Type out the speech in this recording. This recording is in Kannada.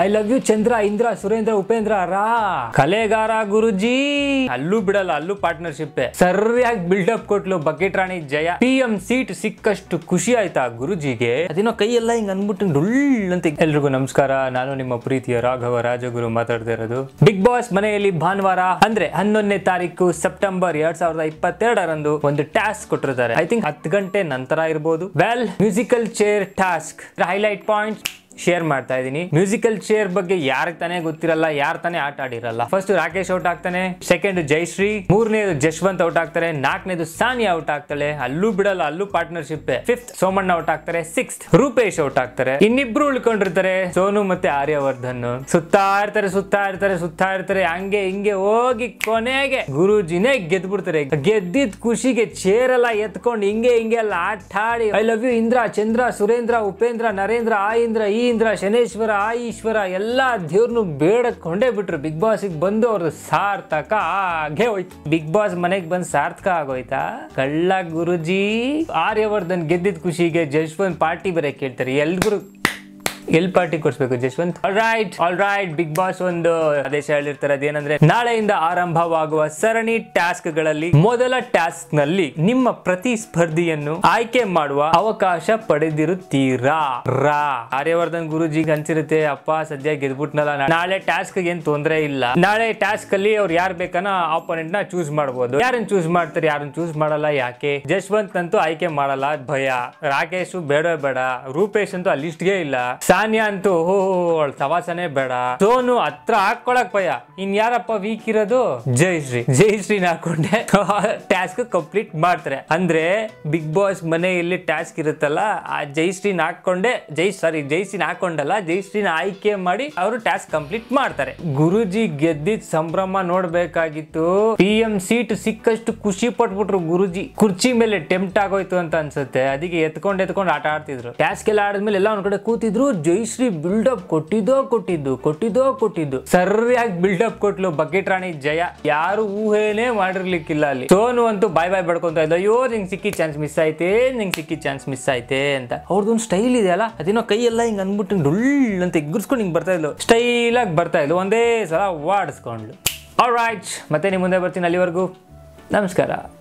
I love you Chandra Indra Surendra Upendra ರಾ ಕಲೆಗಾರ ಗುರುಜಿ ಅಲ್ಲೂ ಬಿಡಲ್ಲ ಅಲ್ಲೂ ಪಾರ್ಟ್ನರ್ಶಿಪ್ ಸರಿಯಾಗಿ ಬಿಲ್ಡಪ್ ಕೊಟ್ಲು ಬಕೆಟ್ ರಾಣಿ ಜಯ ಪಿ ಎಂ ಸೀಟ್ ಸಿಕ್ಕಷ್ಟು ಖುಷಿ ಆಯ್ತಾ ಗುರುಜಿಗೆ ಅದೇನೋ ಕೈ ಎಲ್ಲ ಹಿಂಗ್ ಅನ್ಬಿಟ್ಟು ಡೊಳ್ ಅಂತ ಎಲ್ರಿಗೂ ನಮಸ್ಕಾರ ನಾನು ನಿಮ್ಮ ಪ್ರೀತಿಯ ರಾಘವ ರಾಜಗುರು ಮಾತಾಡ್ತಾ ಇರೋದು ಬಿಗ್ ಬಾಸ್ ಮನೆಯಲ್ಲಿ ಭಾನುವಾರ ಅಂದ್ರೆ ಹನ್ನೊಂದನೇ ತಾರೀಕು ಸೆಪ್ಟೆಂಬರ್ ಎರಡ್ ಸಾವಿರದ ಇಪ್ಪತ್ತೆರಡರಂದು ಒಂದು ಟಾಸ್ಕ್ ಕೊಟ್ಟಿರ್ತಾರೆ ಐ ಥಿಂಕ್ ಹತ್ತು ಗಂಟೆ ನಂತರ ಇರಬಹುದು well musical chair task highlight point share ಮಾಡ್ತಾ ಇದೀನಿ ಮ್ಯೂಸಿಕಲ್ ಚೇರ್ ಬಗ್ಗೆ ಯಾರಿಗೆ ತಾನೇ ಗೊತ್ತಿರಲ್ಲ ಯಾರು ತಾನೇ ಆಟ ಆಡಿರಲ್ಲ ಫಸ್ಟ್ ರಾಕೇಶ್ ಔಟ್ ಆಗ್ತಾನೆ ಸೆಕೆಂಡ್ ಜಯಶ್ರೀ ಮೂರನೇದು ಜಶ್ವಂತ್ ಔಟ್ ಆಗ್ತಾರೆ ನಾಲ್ಕನೇದು ಸಾನಿಯಾ ಔಟ್ ಆಗ್ತಾಳೆ ಅಲ್ಲೂ ಬಿಡಲ್ಲ ಅಲ್ಲೂ ಪಾರ್ಟ್ನರ್ಶಿಪ್ ಫಿಫ್ತ್ ಸೋಮಣ್ಣ ಔಟ್ ಆಗ್ತಾರೆ ಸಿಕ್ಸ್ತ್ ರೂಪೇಶ್ ಔಟ್ ಆಗ್ತಾರೆ ಇನ್ನಿಬ್ರು ಉಳ್ಕೊಂಡಿರ್ತಾರೆ ಸೋನು ಮತ್ತೆ ಆರ್ಯವರ್ಧನ್ ಸುತ್ತಾ ಇರ್ತಾರೆ ಸುತ್ತಾ ಇರ್ತಾರೆ ಸುತ್ತಾ ಇರ್ತಾರೆ ಹಂಗೆ ಹಿಂಗೆ ಹೋಗಿ ಕೊನೆಗೆ ಗುರುಜಿನೇ ಗೆದ್ಬಿಡ್ತಾರೆ ಗೆದ್ದಿದ್ ಖುಷಿಗೆ ಚೇರ್ ಎಲ್ಲ ಎತ್ಕೊಂಡು ಹಿಂಗೆ ಹಿಂಗೆ ಎಲ್ಲ ಆಟ ಆಡಿ I love you Indra Chandra Surendra Upendra Narendra ಆ ಇಂದ್ರ ಈ ಇಂದ್ರ ಶನೇಶ್ವರ ಆ ಈಶ್ವರ ಎಲ್ಲಾ ದೇವ್ರನ್ನು ಬೇಡಕೊಂಡೇ ಬಿಟ್ರು ಬಿಗ್ ಬಾಸ್ಗೆ ಬಂದು ಅವ್ರದ್ದು ಸಾರ್ಥಕ ಆಗೇ ಹೋಯ್ತು ಬಿಗ್ ಬಾಸ್ ಮನೆಗೆ ಬಂದು ಸಾರ್ಥಕ ಆಗೋಯ್ತಾ ಕಳ್ಳ ಗುರುಜಿ ಆರ್ಯವರ್ಧನ್ ಗೆದ್ದಿದ್ ಖುಷಿಗೆ ಜಶ್ವಂತ್ ಪಾರ್ಟಿ ಬೇರೆ ಕೇಳ್ತಾರೆ ಎಲ್ರು ಎಲ್ ಪಾರ್ಟಿ ಕೊಡ್ಸ್ಬೇಕು Jashwanth all right all right big boss ಒಂದು ಆದೇಶ ಹೇಳಿರ್ತಾರೆ ಅದೇನಂದ್ರೆ ನಾಳೆಯಿಂದ ಆರಂಭವಾಗುವ ಸರಣಿ ಟಾಸ್ಕ್ ಗಳಲ್ಲಿ ಮೊದಲ ಟಾಸ್ಕ್ ನಲ್ಲಿ ನಿಮ್ಮ ಪ್ರತಿ ಸ್ಪರ್ಧಿಯನ್ನು ಆಯ್ಕೆ ಮಾಡುವ ಅವಕಾಶ ಪಡೆದಿರುತ್ತೀರಾ ರಾ ಆರ್ಯವರ್ಧನ್ ಗುರುಜಿಗೆ ಅನ್ಸಿರುತ್ತೆ ಅಪ್ಪ ಸದ್ಯ ಗೆದ್ಬಿಟ್ನಲ್ಲ ನಾ- ನಾಳೆ ಟಾಸ್ಕ್ ಏನ್ ತೊಂದ್ರೆ ಇಲ್ಲ ನಾಳೆ ಟಾಸ್ಕ್ ಅಲ್ಲಿ ಅವ್ರು ಯಾರು ಬೇಕನ್ನ ಆಪೋನೆಂಟ್ ನ ಚೂಸ್ ಮಾಡಬಹುದು ಯಾರನ್ನ ಚೂಸ್ ಮಾಡ್ತಾರೆ ಯಾರನ್ನ ಚೂಸ್ ಮಾಡಲ್ಲ ಯಾಕೆ ಜಶ್ವಂತ್ ಅಂತೂ ಆಯ್ಕೆ ಮಾಡಲ್ಲ ಭಯ ರಾಕೇಶ್ ಬೇಡ ಬೇಡ ರೂಪೇಶ್ ಅಂತೂ ಆ ಲಿಸ್ಟ್ಗೆ ಇಲ್ಲ ಸಾನಿಯಾ ಅಂತೂ ಹೋ ಅವಳ ಸವಾಸನೆ ಬೇಡ ಸೋನು ಹತ್ರ ಹಾಕೊಳಕ್ ಭಯ ಇನ್ ಯಾರಪ್ಪ ವೀಕ್ ಇರೋದು ಜಯಶ್ರೀ ಜಯಶ್ರೀನ ಹಾಕೊಂಡೆ ಟಾಸ್ಕ್ ಕಂಪ್ಲೀಟ್ ಮಾಡ್ತಾರೆ ಅಂದ್ರೆ ಬಿಗ್ ಬಾಸ್ ಮನೆಯಲ್ಲಿ ಟಾಸ್ಕ್ ಇರುತ್ತಲ್ಲ ಆ ಜಯಶ್ರೀನ ಹಾಕೊಂಡೆ ಜೈ ಸಾರಿ ಜಯಶ್ರೀನ ಹಾಕೊಂಡಲ್ಲ ಜಯಶ್ರೀನ ಆಯ್ಕೆ ಮಾಡಿ ಅವರು ಟಾಸ್ಕ್ ಕಂಪ್ಲೀಟ್ ಮಾಡ್ತಾರೆ ಗುರುಜಿ ಗೆದ್ದಿದ್ ಸಂಭ್ರಮ ನೋಡ್ಬೇಕಾಗಿತ್ತು ಪಿ ಎಂ ಸೀಟ್ ಸಿಕ್ಕಷ್ಟು ಖುಷಿ ಪಟ್ಬಿಟ್ರು ಗುರುಜಿ ಕುರ್ಚಿ ಮೇಲೆ ಟೆಂಪ್ಟ್ ಆಗೋಯ್ತು ಅಂತ ಅನ್ಸುತ್ತೆ ಅದಕ್ಕೆ ಎತ್ಕೊಂಡ್ ಎತ್ಕೊಂಡ್ ಆಟ ಆಡ್ತಿದ್ರು ಟಾಸ್ಕ್ ಎಲ್ಲ ಆಡಿದ್ಮೇಲೆ ಎಲ್ಲ ಒಂದ್ ಕಡೆ ಕೂತಿದ್ರು ಜಯಶ್ರೀ ಬಿಲ್ಡಪ್ ಕೊಟ್ಟಿದ್ದೋ ಕೊಟ್ಟಿದ್ದು ಕೊಟ್ಟಿದ್ದೋ ಕೊಟ್ಟಿದ್ದು ಸರಿಯಾಗಿ ಬಿಲ್ಡಪ್ ಕೊಟ್ಲು ಬಕೆಟ್ ರಾಣಿ ಜಯ ಯಾರು ಊಹೆನೇ ಮಾಡಿರ್ಲಿಕ್ಕಿಲ್ಲ ಅಲ್ಲಿ ಸೋನು ಅಂತೂ ಬಾಯ್ ಬಾಯ್ ಬಡ್ಕೊಂತ ಇದ್ದ ಅಯ್ಯೋ ನಿಂಗೆ ಸಿಕ್ಕಿ ಚಾನ್ಸ್ ಮಿಸ್ ಆಯ್ತೆ ನಿಂಗೆ ಸಿಕ್ಕಿ ಚಾನ್ಸ್ ಮಿಸ್ ಆಯ್ತೆ ಅಂತ ಅವ್ರದ್ದೊಂದು ಸ್ಟೈಲ್ ಇದೆ ಅಲ್ಲ ಅದೇನೋ ಕೈ ಎಲ್ಲ ಹಿಂಗ್ ಅನ್ಬಿಟ್ಟು ಡೊಳ್ ಅಂತ ಎಗ್ಗಿಸ್ಕೊಂಡು ಹಿಂಗ್ ಬರ್ತಾ ಇದ್ಲು ಸ್ಟೈಲ್ ಆಗಿ ಬರ್ತಾ ಇದ್ಲು ಒಂದೇ ಸಲ ವಾಡಿಸ್ಕೊಂಡ್ಲು ಆಲ್ ರೈಟ್ ಮತ್ತೆ ನಿಮ್ಮ ಮುಂದೆ ಬರ್ತೀನಿ ಅಲ್ಲಿವರೆಗೂ ನಮಸ್ಕಾರ